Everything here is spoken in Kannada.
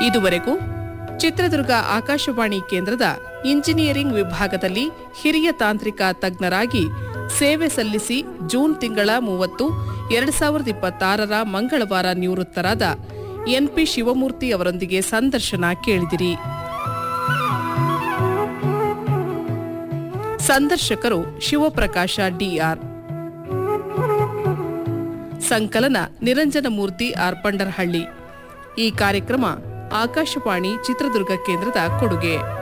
ಇದುವರೆಗೂ ಚಿತ್ರದುರ್ಗ ಆಕಾಶವಾಣಿ ಕೇಂದ್ರದ ಇಂಜಿನಿಯರಿಂಗ್ ವಿಭಾಗದಲ್ಲಿ ಹಿರಿಯ ತಾಂತ್ರಿಕ ತಜ್ಞರಾಗಿ ಸೇವೆ ಸಲ್ಲಿಸಿ ಜೂನ್ ತಿಂಗಳ ಮೂವತ್ತು ಎರಡ್ ಸಾವಿರದ ಇಪ್ಪತ್ತಾರರ ಮಂಗಳವಾರ ನಿವೃತ್ತರಾದ ಎನ್ಪಿ ಶಿವಮೂರ್ತಿ ಅವರೊಂದಿಗೆ ಸಂದರ್ಶನ ಕೇಳಿದಿರಿ ಸಂದರ್ಶಕರು ಶಿವಪ್ರಕಾಶ ಡಿಆರ್ ಸಂಕಲನ ನಿರಂಜನಮೂರ್ತಿ ಆರ್ ಪಂಡರಹಳ್ಳಿ ಈ ಕಾರ್ಯಕ್ರಮ ಆಕಾಶವಾಣಿ ಚಿತ್ರದುರ್ಗ ಕೇಂದ್ರದ ಕೊಡುಗೆ